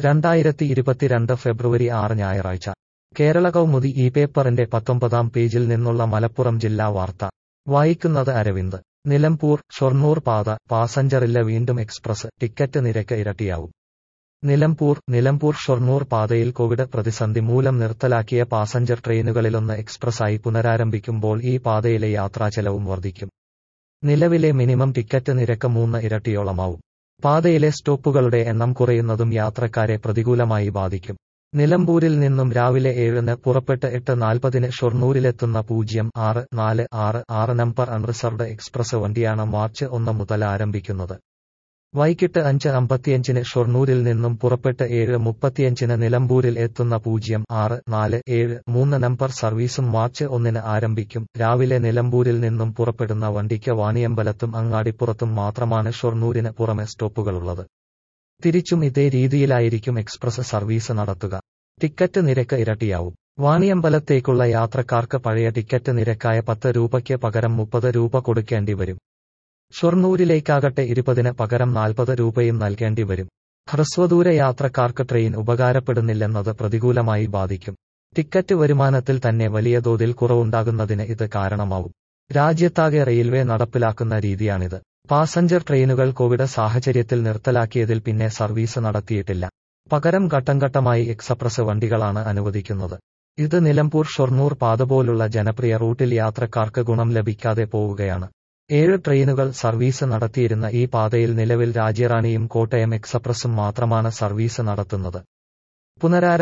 രണ്ടായിരത്തി ഇരുപത്തിരണ്ട് ഫെബ്രുവരി ആറ് ഞായറാഴ്ച കേരള കൗമുദി ഈ പേപ്പറിന്റെ പത്തൊമ്പതാം പേജിൽ നിന്നുള്ള മലപ്പുറം ജില്ലാ വാർത്ത വായിക്കുന്നത് അരവിന്ദ് നിലമ്പൂർ ഷൊർണൂർ പാത പാസഞ്ചറില്ല വീണ്ടും എക്സ്പ്രസ് ടിക്കറ്റ് നിരക്ക് ഇരട്ടിയാവും നിലമ്പൂർ നിലമ്പൂർ ഷൊർണൂർ പാതയിൽ കോവിഡ് പ്രതിസന്ധി മൂലം നിർത്തലാക്കിയ പാസഞ്ചർ ട്രെയിനുകളിലൊന്ന് എക്സ്പ്രസായി പുനരാരംഭിക്കുമ്പോൾ ഈ പാതയിലെ യാത്രാചെലവും വർദ്ധിക്കും നിലവിലെ മിനിമം ടിക്കറ്റ് നിരക്ക് മൂന്ന് ഇരട്ടിയോളമാവും പാതയിലെ സ്റ്റോപ്പുകളുടെ എണ്ണം കുറയുന്നതും യാത്രക്കാരെ പ്രതികൂലമായി ബാധിക്കും നിലമ്പൂരിൽ നിന്നും രാവിലെ ഏഴിന് പുറപ്പെട്ട് എട്ട് നാൽപ്പതിന് ഷൊർണൂരിലെത്തുന്ന പൂജ്യം ആറ് നാല് ആറ് ആറ് നമ്പർ അൺറിസർവ്ഡ് എക്സ്പ്രസ് വണ്ടിയാണ് മാർച്ച് ഒന്ന് മുതൽ ആരംഭിക്കുന്നത് വൈകിട്ട് അഞ്ച് അമ്പത്തിയഞ്ചിന് ഷൊർണൂരിൽ നിന്നും പുറപ്പെട്ട് ഏഴ് മുപ്പത്തിയഞ്ചിന് നിലമ്പൂരിൽ എത്തുന്ന പൂജ്യം ആറ് നാല് ഏഴ് മൂന്ന് നമ്പർ സർവീസും മാർച്ച് ഒന്നിന് ആരംഭിക്കും രാവിലെ നിലമ്പൂരിൽ നിന്നും പുറപ്പെടുന്ന വണ്ടിക്ക് വാണിയമ്പലത്തും അങ്ങാടിപ്പുറത്തും മാത്രമാണ് ഷൊർണൂരിന് പുറമെ സ്റ്റോപ്പുകളുള്ളത് തിരിച്ചും ഇതേ രീതിയിലായിരിക്കും എക്സ്പ്രസ് സർവീസ് നടത്തുക ടിക്കറ്റ് നിരക്ക് ഇരട്ടിയാവും വാണിയമ്പലത്തേക്കുള്ള യാത്രക്കാർക്ക് പഴയ ടിക്കറ്റ് നിരക്കായ പത്ത് രൂപയ്ക്ക് പകരം മുപ്പത് രൂപ കൊടുക്കേണ്ടി വരും ഷൊർണൂരിലേക്കാകട്ടെ ഇരുപതിന് പകരം നാൽപ്പത് രൂപയും നൽകേണ്ടി വരും ഹ്രസ്വദൂര യാത്രക്കാർക്ക് ട്രെയിൻ ഉപകാരപ്പെടുന്നില്ലെന്നത് പ്രതികൂലമായി ബാധിക്കും ടിക്കറ്റ് വരുമാനത്തിൽ തന്നെ വലിയ തോതിൽ കുറവുണ്ടാകുന്നതിന് ഇത് കാരണമാവും രാജ്യത്താകെ റെയിൽവേ നടപ്പിലാക്കുന്ന രീതിയാണിത് പാസഞ്ചർ ട്രെയിനുകൾ കോവിഡ് സാഹചര്യത്തിൽ നിർത്തലാക്കിയതിൽ പിന്നെ സർവീസ് നടത്തിയിട്ടില്ല പകരം ഘട്ടം ഘട്ടമായി എക്സപ്രസ് വണ്ടികളാണ് അനുവദിക്കുന്നത് ഇത് നിലമ്പൂർ ഷൊർണൂർ പാത പോലുള്ള ജനപ്രിയ റൂട്ടിൽ യാത്രക്കാർക്ക് ഗുണം ലഭിക്കാതെ പോവുകയാണ് ഏഴ് ട്രെയിനുകൾ സർവീസ് നടത്തിയിരുന്ന ഈ പാതയിൽ നിലവിൽ രാജ്യറാണിയും കോട്ടയം എക്സപ്രസും മാത്രമാണ് സർവീസ് നടത്തുന്നത്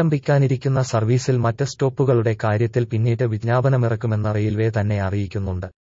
പുനരാരംഭിക്കാനിരിക്കുന്ന സർവീസിൽ മറ്റ് സ്റ്റോപ്പുകളുടെ കാര്യത്തിൽ പിന്നീട് വിജ്ഞാപനമിറക്കുമെന്ന് റെയിൽവേ തന്നെ അറിയിക്കുന്നുണ്ട്